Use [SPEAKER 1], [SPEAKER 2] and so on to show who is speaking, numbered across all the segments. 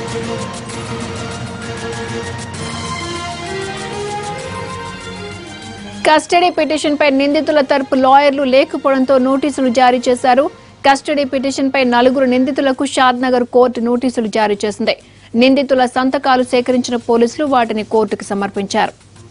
[SPEAKER 1] custody పిటిషన్పై నిందితుల తరపు లాయర్లు లేకపోవడంతో నోటీసులు జారీ చేశారు కస్టడీ పిటిషన్పై నలుగురు నిందితులకు షాద్నగర్ కోర్టు నోటీసులు జారీ చేసింది నిందితుల సంతకాలు సేకరించిన పోలీసులు వాటిని కోర్టుకు సమర్పించారు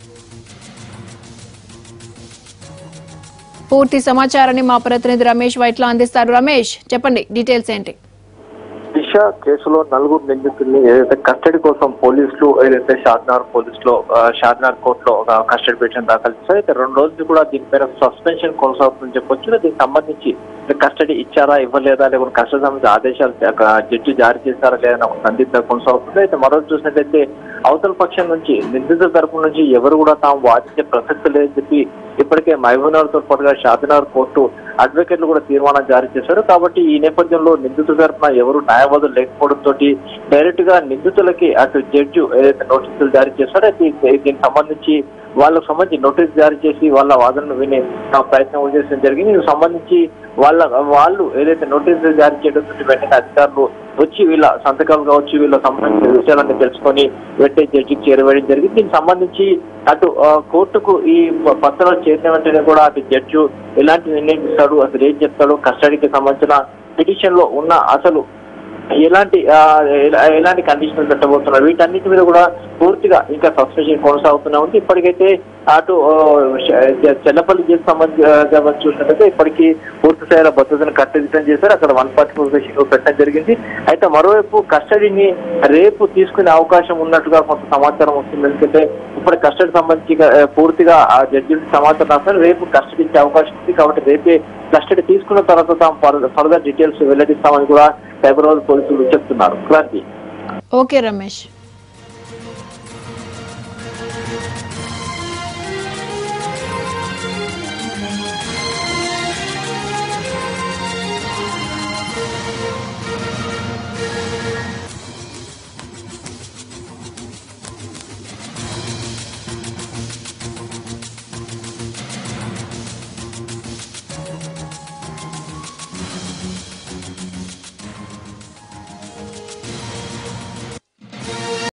[SPEAKER 1] పూర్తి సమాచారాన్ని మా ప్రతినిధి రమేష్ వైట్ల అందిస్తారు రమేష్ చెప్పండి డీటెయిల్స్ ఏంటి
[SPEAKER 2] దిశ కేసులో నలుగురు నిందితుల్ని ఏదైతే కస్టడీ కోసం పోలీసులు ఏదైతే షాద్నార్ పోలీసులో ఆ, షాద్నార్ కోర్టులో ఒక కస్టడీ పిటిషన్ దాఖలు చేశారు అయితే రెండు రోజులు కూడా దీనిపైన సస్పెన్షన్ కొనసాగుతుందని చెప్పొచ్చు దీనికి సంబంధించి కస్టడీ ఇచ్చారా ఇవ్వలేదా లేకుంటే కస్టడీ సంబంధించి ఆదేశాలు ఆ, జడ్జి జారీ చేశారా లేదా ఒక సందిగ్ధ కొనసాగుతుంది అయితే మరో రోజు చూసినట్లయితే అవతల పక్షం నుంచి నిందితుల తరపు నుంచి ఎవరు కూడా తాము వాదించే ప్రసక్తి లేదని చెప్పి ఇప్పటికే మహబూబ్నగర్ తో పాటుగా షాద్నగర్ కోర్టు అడ్వకేట్లు కూడా తీర్మానం జారీ చేశారు కాబట్టి ఈ నేపథ్యంలో నిందితుల తరఫున ఎవరు న్యాయవాదులు లేకపోవడంతో డైరెక్ట్ గా నిందితులకి అటు జడ్జి ఏదైతే నోటీసులు జారీ చేశారో అయితే దీ- దీనికి సంబంధించి వాళ్ళకు సంబంధించి నోటీస్ జారీ చేసి వాళ్ళ వాదనను వినే ఆ, ప్రయత్నం చేయడం జరిగింది దీనికి సంబంధించి వాళ్ళ వాళ్ళు ఏదైతే నోటీసులు జారీ చేయడంతో వెంటనే అధికారులు వచ్చి వీళ్ళ సంతకాలు కావచ్చు వీళ్ళ సంబంధించిన విషయాలన్నీ తెలుసుకొని వెంటనే జడ్జికి చేరవేయడం జరిగింది దీనికి సంబంధించి అటు ఆ, కోర్టుకు ఈ ప- పత్రాలు చేసిన వెంటనే కూడా అటు జడ్జి ఎలాంటి నిర్ణయం ఇస్తాడు అసలు ఏం చెప్తాడు కస్టడీకి సంబంధించిన పిటిషన్ లో ఉన్న అసలు ఎలాంటి ఆ, ఎలా- ఎలాంటి కండిషన్లు పెట్టబోతున్నారు వీటన్నిటి మీద కూడా పూర్తిగా ఇంకా సస్పెన్షన్ కొనసాగుతూనే ఉంది ఇప్పటికైతే అటు ఆ, చె- చెల్లపల్లి జైలు సంబంధించి చూసినట్లయితే ఇప్పటికీ పూర్తి స్థాయిలో భద్రతను కట్టదిట్టం చేశారు అక్కడ వన్ ఫార్టీ ఫోర్ సెషన్ పెట్టడం జరిగింది అయితే మరోవైపు కస్టడీని రేపు తీసుకునే అవకాశం ఉన్నట్టుగా కొంత సమాచారం వస్తుంది ఎందుకంటే ఇప్పుడు కస్టడీ సంబంధించి ఆ, పూర్తిగా ఆ జడ్జి సమాచారం రాస్తారు రేపు కస్టడీ ఇచ్చే అవకాశం ఉంది కాబట్టి రేపే కస్టడీ తీసుకున్న తర్వాత తాము ఫర్దర్ డీటెయిల్స్ వెల్లడిస్తామని కూడా సైబరాబాద్ పోలీసులు చెప్తున్నారు క్రాంతి
[SPEAKER 1] ఓకే రమేష్